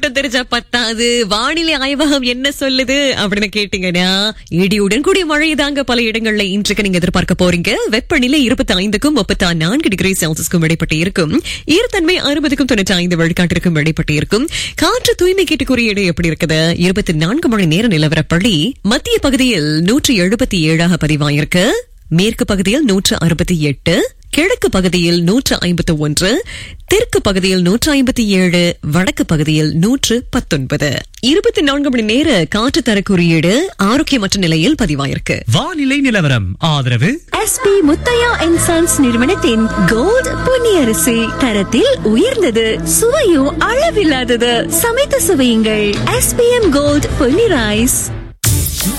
மட்டும் தெரிஞ்சா பத்தாது வானிலை ஆய்வகம் என்ன சொல்லுது அப்படின்னு கேட்டீங்கன்னா இடியுடன் கூடிய மழை தாங்க பல இடங்கள்ல இன்றைக்கு நீங்க எதிர்பார்க்க போறீங்க வெப்பநிலை இருபத்தி ஐந்துக்கும் முப்பத்தி நான்கு டிகிரி செல்சியஸ்க்கும் இடைப்பட்டு இருக்கும் ஈரத்தன்மை அறுபதுக்கும் தொண்ணூற்றி ஐந்து வழிகாட்டிற்கும் இடைப்பட்டு இருக்கும் காற்று தூய்மை கேட்டு குறியீடு எப்படி இருக்குது இருபத்தி நான்கு மணி நேர நிலவரப்படி மத்திய பகுதியில் நூற்றி எழுபத்தி ஏழாக பதிவாயிருக்கு மேற்கு பகுதியில் நூற்று அறுபத்தி எட்டு கிழக்கு பகுதியில் நூற்று ஐம்பத்தி ஒன்று தெற்கு பகுதியில் நூற்று ஐம்பத்தி ஏழு வடக்கு பகுதியில் நூற்று பத்தொன்பது இருபத்தி நான்கு மணி நேர காற்று தர குறியீடு ஆரோக்கியமற்ற நிலையில் பதிவாயிருக்கு வானிலை நிலவரம் ஆதரவு எஸ்பி முத்தையா அண்ட் சன்ஸ் நிறுவனத்தின் கோல்ட் பொன்னியரிசி தரத்தில் உயர்ந்தது சுவையும் அளவில்லாதது சமைத்து சுவையுங்கள் எஸ்பிஎம் கோல்ட் பொன்னி ரைஸ்